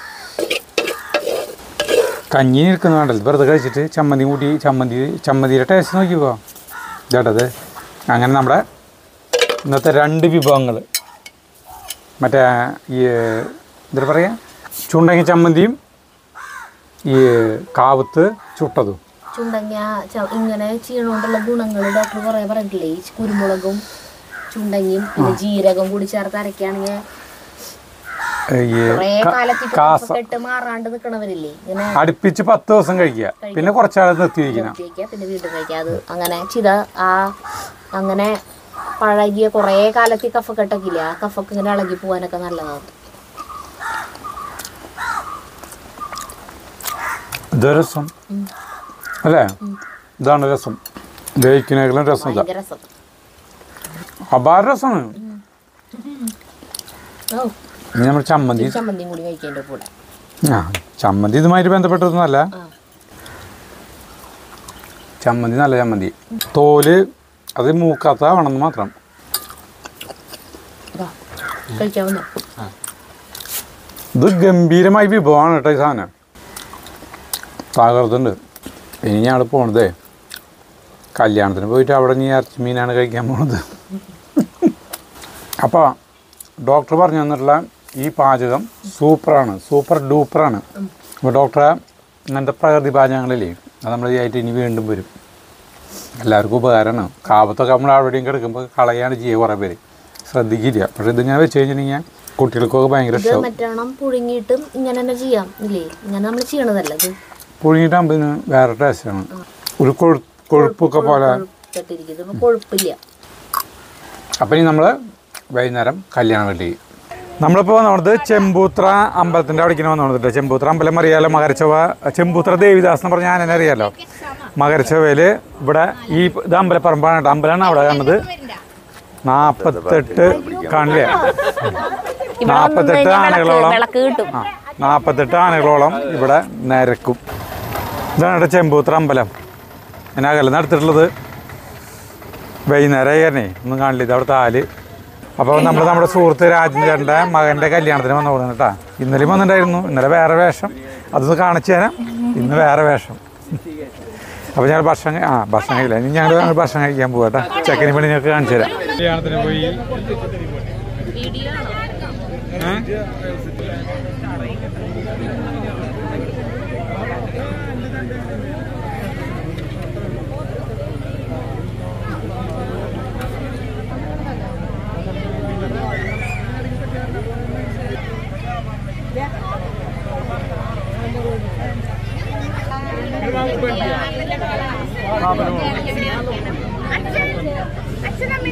കഞ്ഞി നിൽക്കുന്ന വേണ്ടല്ലോ വെറുതെ കഴിച്ചിട്ട് ചമ്മന്തി കൂട്ടി ചമ്മന്തി ചമ്മന്തിയുടെ ടേസ്റ്റ് നോക്കിക്കോ ഇതേട്ടത് അങ്ങനെ നമ്മുടെ ഇന്നത്തെ രണ്ട് വിഭവങ്ങൾ മറ്റേ ഈ എന്താ പറയുക ചുണ്ടങ്ങി ചമ്മന്തിയും ഈ കാവത്ത് ചുട്ടതും ചുണ്ടങ്ങ ച- ഇങ്ങനെ ചെയ്യണോണ്ടുള്ള ഗുണങ്ങൾ ഡോക്ടർ കുറേ പറഞ്ഞിട്ടില്ലേ ഈ കുരുമുളകും ചുണ്ടങ്ങിയും പിന്നെ ജീരകം കൂടി ചേർത്ത് അരക്കുകയാണെങ്കിൽ ഈ കുറേ ക- കാലത്ത് കാസ കെട്ട് മാറാണ്ട് നിൽക്കണവരില്ലേ ഇങ്ങനെ അടുപ്പിച്ച് പത്ത് ദിവസം കഴിക്കുക പിന്നെ കുറച്ചാൾ നിർത്തി വയ്ക്കണം നിർത്തി വെക്കുക പിന്നെ വീണ്ടും കഴിക്കുക അത് അങ്ങനെ ചെയ്ത ആ അങ്ങനെ പഴകിയ കുറേ കാലത്ത് ഈ കഫക്കെട്ടൊക്കെ ഇല്ലേ ആ കഫൊക്കെ ഇങ്ങനെ ഇളകി പോകാനൊക്കെ നല്ലതാണ് ഇത് രസം അല്ലേ ഇതാണ് രസം ദഹിക്കുന്നതിലും രസം ഇതാ ഭയങ്കര രസം അപാര രസമാണ് ഓ ഇനി നമ്മൾ ചമ്മന്തി ഈ ചമ്മന്തിയും കൂടി കഴിക്കേണ്ട കൂടെ ആ ചമ്മന്തി ഇതുമായിട്ട് ബന്ധപ്പെട്ടതൊന്നുമല്ല ആ ചമ്മന്തി നല്ല ചമ്മന്തി തോല് അത് മൂക്കാത്ത വേണമെന്ന് മാത്രം ഇതാ, കഴിക്കാവുന്ന ഇത് ഗംഭീരമായ വിഭവമാണ് കേട്ടോ ഈ സാധനം തകർത്തുണ്ട് ഇനി ഞങ്ങൾ പോണതേ കല്യാണത്തിന് പോയിട്ട് അവിടെ നീ ഇറച്ചി മീനാണ് കഴിക്കാൻ പോണത് അപ്പോൾ ഡോക്ടർ പറഞ്ഞു തന്നിട്ടുള്ള ഈ പാചകം സൂപ്പറാണ് സൂപ്പർ ഡൂപ്പറാണ് അപ്പോൾ ഡോക്ടറെ ഇങ്ങനത്തെ പ്രകൃതി പാചകങ്ങളില്ലേ അത് നമ്മൾ ആയിട്ട് ഇനി വീണ്ടും വരും എല്ലാവർക്കും ഉപകാരമാണ് കാവത്തൊക്കെ നമ്മൾ അവിടെയും കിടക്കുമ്പോൾ കളയാണ് ചെയ്യുക കുറേ പേര് ശ്രദ്ധിക്കില്ല പക്ഷേ ഇതിങ്ങനെ വെച്ച് കഴിഞ്ഞിട്ടുണ്ടെങ്കിൽ കുട്ടികൾക്കൊക്കെ ഭയങ്കര ഇത് ഇഷ്ടം മറ്റോണം പുഴുങ്ങിയിട്ടും ഇങ്ങനെ തന്നെ ചെയ്യാം ഇല്ലേ ഇങ്ങനെ നമ്മൾ ചെയ്യണതല്ല ഇത് പുഴുങ്ങിയിട്ടാകുമ്പോൾ ഇതിന് വേറെ ടേസ്റ്റാണ് ഒരു കൊഴു കൊഴുപ്പൊക്കെ പോലെ കൊഴുത്തിട്ടിരിക്കും ഇതിപ്പോ കൊഴുപ്പില്ല അപ്പം ഇനി നമ്മൾ വൈകുന്നേരം കല്യാണം വീട്ടിൽ നമ്മളിപ്പോൾ വന്നത് ചെമ്പൂത്ര അമ്പലത്തിൻ്റെ അവിടേക്കാണ് വന്നത് ചെമ്പൂത്ര അമ്പലം അറിയാലോ മകരച്ചവ ചെമ്പൂത്ര ദേവിദാസ് എന്ന് പറഞ്ഞാൽ ഞാൻ തന്നെ അറിയാലോ മകരച്ചവയിൽ ഇവിടെ ഈ ഇത് അമ്പലപ്പറമ്പാണ് കേട്ടോ അമ്പലമാണ് അവിടെ കാണുന്നത് നാൽപ്പത്തെട്ട് കാണില്ലേ ഇവിടെ വന്ന് നാൽപ്പത്തെട്ട് കഴിഞ്ഞാൽ ആനകളോളം വിളക്ക് വിളക്ക് കിട്ടും ആ നാൽപ്പത്തെട്ട് ആനകളോളം ഇവിടെ നിരക്കും ഇതാണ് ഇവിടെ ചെമ്പൂത്ര അമ്പലം ഞാൻ അകലെ നടത്തിയിട്ടുള്ളത് വൈകുന്നേരം ആയിരുന്നേ ഒന്നും കാണില്ല ഇത് അവിടുത്തെ ആല് അപ്പോൾ നമ്മൾ നമ്മുടെ സുഹൃത്ത് രാജൻ ചേട്ടൻ്റെ മകൻ്റെ കല്യാണത്തിന് വന്നു പോകുന്നത് കേട്ടോ ഇന്നലെയും വന്നിട്ടുണ്ടായിരുന്നു ഇന്നലെ വേറെ വേഷം അതൊന്ന് കാണിച്ചു തരാം ഇന്ന് വേറെ വേഷം അപ്പോൾ ഞങ്ങൾ ഭക്ഷണം കഴി- ആ ഭക്ഷണം കഴിക്കില്ല ഇനി ഞങ്ങൾ ഭക്ഷണം കഴിക്കാൻ പോകാം കേട്ടോ ചെക്കനി പണി ഞങ്ങൾക്ക് കാണിച്ചു തരാം കല്യാണത്തിന് പോയി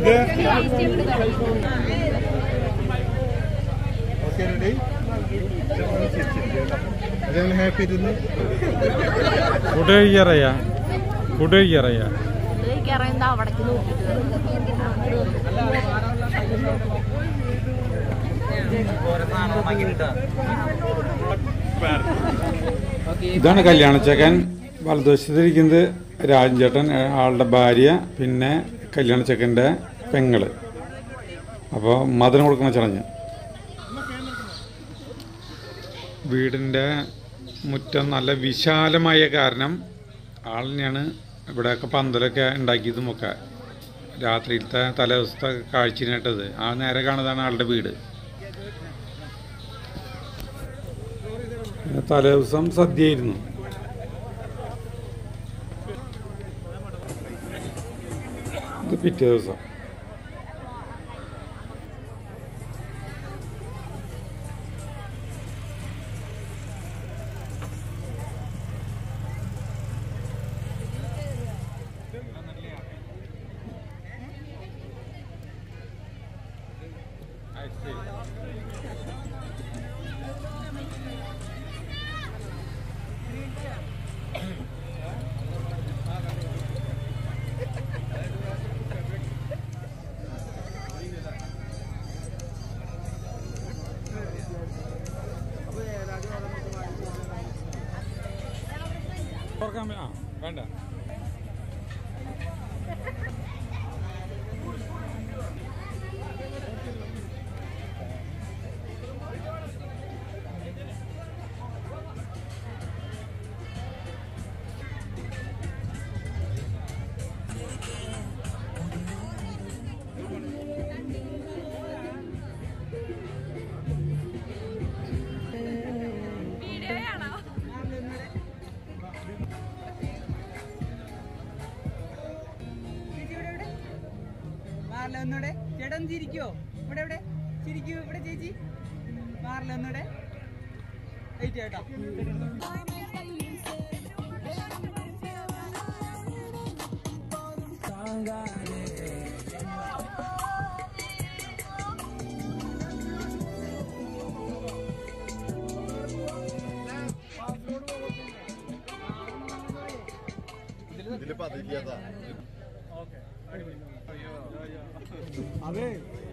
ഹാപ്പി ഇരുന്ന് ഫുഡ് കഴിക്കാറയ്യാ ഫുഡ് കഴിക്കാറയ്യാ അവിടേക്ക് നോക്കിട്ട് ഇതാണ് കല്യാണച്ചക്കൻ വലതുവശത്തിരിക്കുന്നത് രാജൻ ചേട്ടൻ ഏ, ആളുടെ ഭാര്യ പിന്നെ കല്യാണച്ചക്കൻ്റെ പെങ്ങള് അപ്പോൾ മദനം കൊടുക്കുന്ന ചടങ്ങ് വീടിൻ്റെ മുറ്റം നല്ല വിശാലമായ കാരണം ആളിനെയാണ് ഇവിടെയൊക്കെ പന്തലൊക്കെ ഉണ്ടാക്കിയതുമൊക്കെ രാത്രിയിലത്തെ തലേദിവസത്തെ കാഴ്ചനായിട്ടത് ആ നേരെ കാണുന്നതാണ് ആളുടെ വീട് തലേദിവസം സദ്യയായിരുന്നു ഇത് പിറ്റേ ദിവസം ആ വേണ്ട മാറില്ല ഒന്നൂടെ ചേട്ടാ ഒന്ന് ചിരിക്കോ ഇവിടെ ഇവിടെ ചിരിക്കൂ ഇവിടെ ചേച്ചി മാറില്ല ഒന്നൂടെ വെയിറ്റ് ചേട്ടാ ഇതിലിപ്പോ അതില്ലാതാ അതെ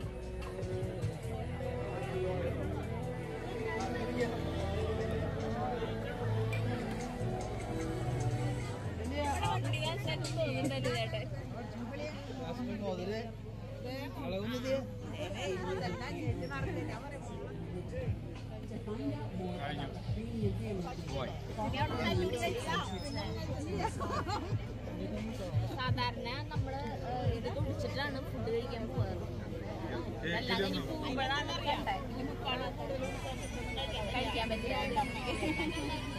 സാധാരണ നമ്മള് ഏഹ്, ഇത് കുടിച്ചിട്ടാണ് ഫുഡ് കഴിക്കാൻ പോകാറ് അല്ലാതെ ഇനി പോകുമ്പോഴാണ് അറിയണ്ടേ ഇനി മുക്കാണ് കഴിക്കാൻ പറ്റില്ല